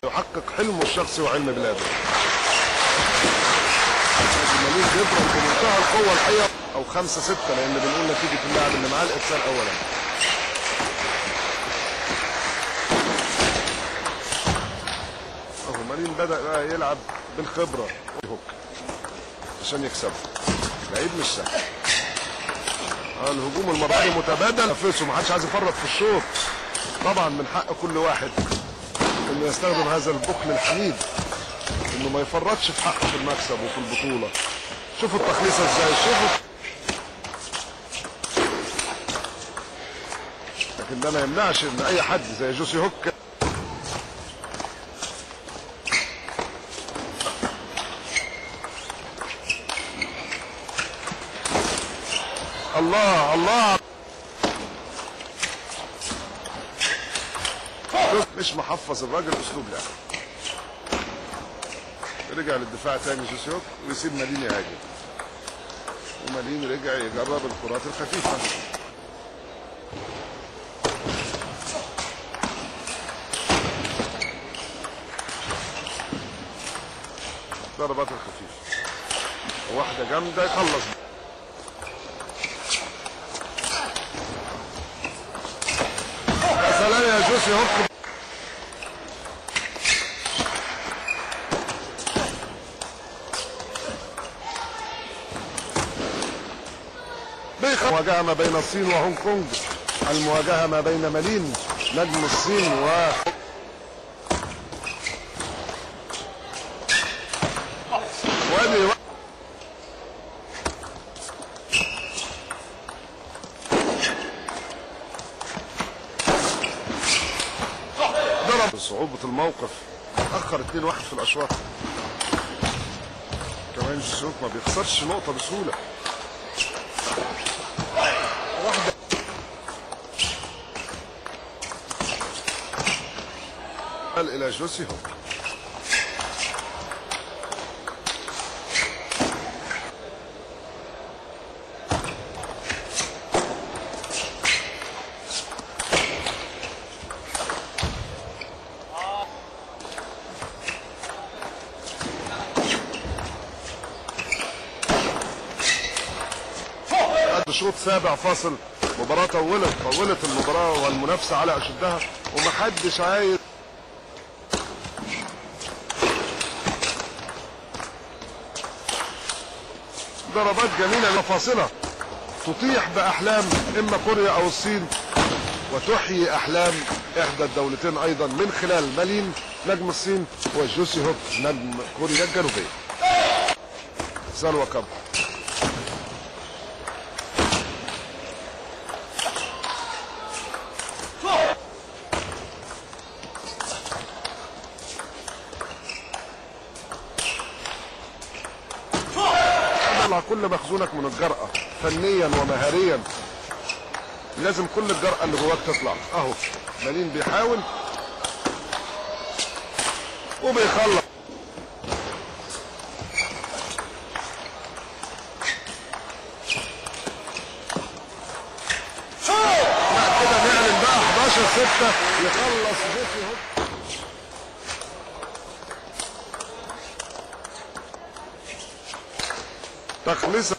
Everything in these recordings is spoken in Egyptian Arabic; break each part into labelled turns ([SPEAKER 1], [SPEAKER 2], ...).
[SPEAKER 1] يحقق حلمه الشخصي وحلم بلاده المليك يضرب بمنتهى القوه الحقيقه او خمسة ستة لان بنقول نتيجة اللاعب اللي معاه الارسال اولا اهو مالين بدأ بقى يلعب بالخبرة هوك عشان يكسب لعيب مش سهل آه، الهجوم المرة دي متبادل نفسه محدش عايز يفرط في الشوط طبعا من حق كل واحد انه يستخدم هذا البخل الحميد انه ما يفرطش في حقه في المكسب وفي البطولة شوفوا التخليصة ازاي شوفوا لكن ده ما يمنعش ان اي حد زي جوسي هوك الله الله مش محفظ الراجل اسلوب لعب رجع للدفاع تاني جوسي هوك ويسيب مالين يهاجم ومالين رجع يجرب الكرات الخفيفه ضربات الخفيفه واحده جامده يخلص يا سلام يا جوسي هوك المواجهة ما بين الصين وهونج كونج المواجهة ما بين مالين نجم الصين و وادي ضرب صعوبة الموقف أخر 2-1 في الأشواط كمان جيسوك ما بيخسرش نقطة بسهولة واحدة قال إلى جوسي هوك بعد شوط سابع فاصل مباراة طولت طولت المباراة والمنافسة على أشدها ومحدش عايز ضربات جميلة فاصلة تطيح بأحلام إما كوريا أو الصين وتحيي أحلام إحدى الدولتين أيضا من خلال مالين نجم الصين وجوسي هوك نجم كوريا الجنوبية سلوى كاب طلع كل مخزونك من الجرأة فنيا ومهاريا لازم كل الجرأة اللي جواك تطلع اهو مالين بيحاول وبيخلص لا كده نعلن بقى 11 6 يخلص جيسي هوك تخليص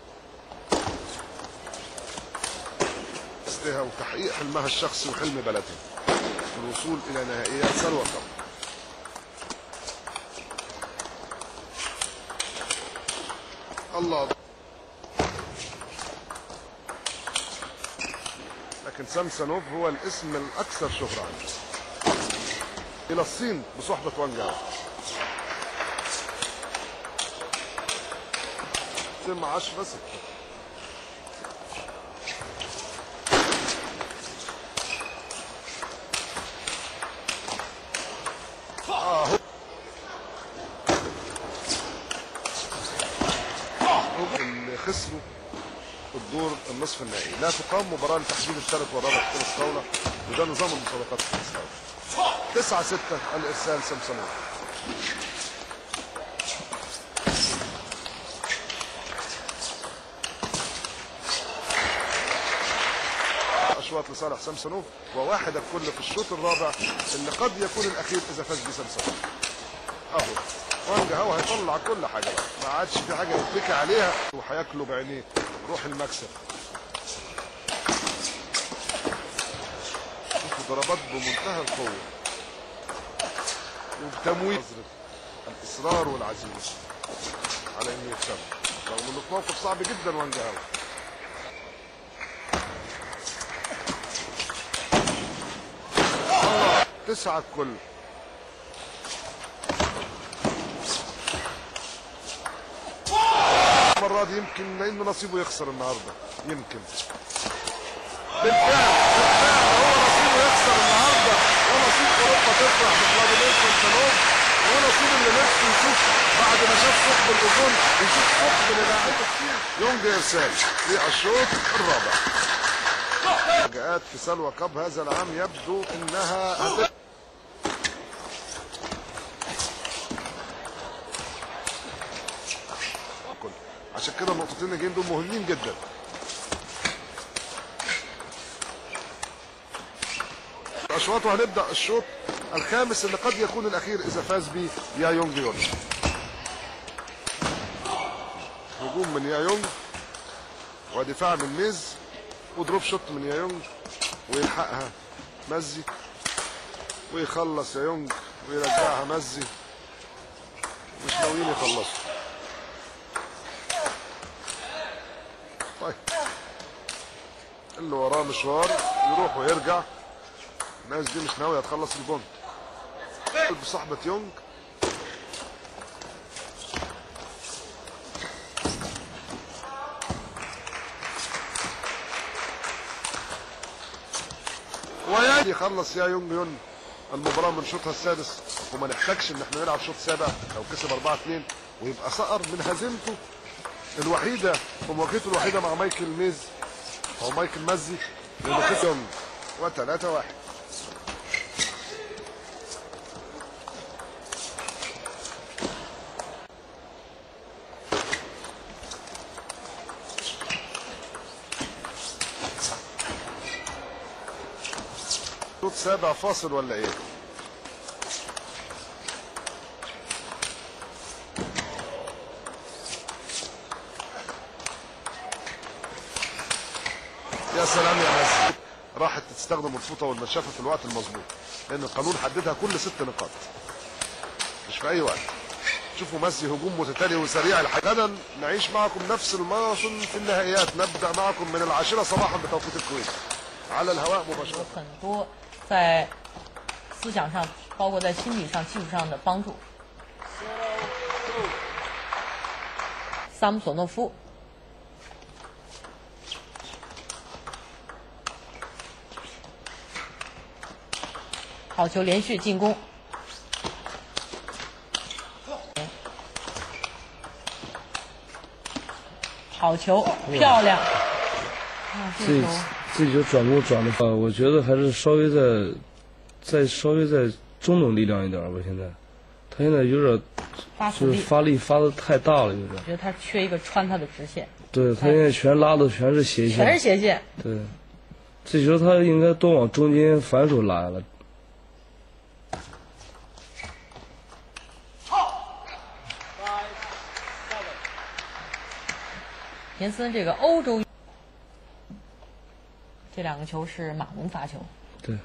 [SPEAKER 1] استها وتحقيق حلمها الشخصي وحلم بلدها الوصول الى نهائيات سلوى كاب الله لكن سامسونوف هو الاسم الاكثر شهرة عنده الى الصين بصحبة وانج هاو. سم 10 6 آه هو- هو اللي خسروا الدور النصف النهائي لا تقام مباراة لتحديد الثالث والرابع في تنس طاولة وده نظام المسابقات في تنس طاولة 9 6 الإرسال سمسمون اشواط لصالح سامسونوف وواحد الكل في الشوط الرابع اللي قد يكون الاخير اذا فاز بيه سامسونوف اهو وانجا هو هيطلع كل حاجه بقى ما عادش في حاجه يتكي عليها وهياكله بعينيه روح المكسب شوفوا ضربات بمنتهى القوه وبتمويل الاصرار والعزيمه على انه يكسب رغم انه في موقف صعب جدا وانجا هوا الله تسعة الكل المرة دي يمكن لأنه نصيبه يخسر النهاردة يمكن بالفعل بالفعل هو نصيبه يخسر النهاردة ونصيب أوروبا تفرح بفلاديمير كونتانوف ونصيب اللي نفسه يشوف بعد ما شاف ثقب الأذون يشوف ثقب للاعيبة كتير يونج إرسال في الشوط الرابع مفاجآت في سلوى كاب هذا العام يبدو انها هت... كل. عشان كده النقطتين اللي جايين دول مهمين جدا اشواط وهنبدا الشوط الخامس اللي قد يكون الاخير اذا فاز به يا يونج يون هجوم من يا يونج ودفاع من ميز ودروب شوت من يا يونج ويلحقها مزي ويخلص يا يونج ويرجعها مزي مش ناويين يخلصوا طيب اللي وراه مشوار يروح ويرجع الناس دي مش ناويه تخلص البونت بصحبة يونج ويجي يخلص يا يونج يون المباراة من شوطها السادس وما نحتاجش ان احنا نلعب شوط سابع لو كسب 4 2 ويبقى صقر من هزيمته الوحيدة في مواجهته الوحيدة مع مايكل ميز او مايكل مزي لانه كسب يونج و3 1 شوط سابع فاصل ولا ايه؟ يا سلام يا مزي راحت تستخدم الفوطه والمشافه في الوقت المظبوط لان القانون حددها كل ست نقاط مش في اي وقت شوفوا مزي هجوم متتالي وسريع الحقيقه نعيش معكم نفس الماراثون في النهائيات نبدا معكم من العاشره صباحا بتوقيت الكويت على الهواء مباشره
[SPEAKER 2] 很多在思想上，包括在心理上、技术上的帮助。萨姆索诺夫，好球，连续进攻。好球，漂亮！啊，这
[SPEAKER 3] 这
[SPEAKER 2] 球
[SPEAKER 3] 这球转攻转的，呃，我觉得还是稍微再再稍微再中等力量一点吧。现在他现在有点就是
[SPEAKER 2] 发死力，
[SPEAKER 3] 发力发的太大了，有点。
[SPEAKER 2] 我觉得他缺一个穿他的直线，
[SPEAKER 3] 对他现在全拉的全是斜
[SPEAKER 2] 全是
[SPEAKER 3] 线，
[SPEAKER 2] 斜线。
[SPEAKER 3] 对，这球他应该多往中间反手拉了。
[SPEAKER 2] 田森这个欧洲，这两个球是马龙发球，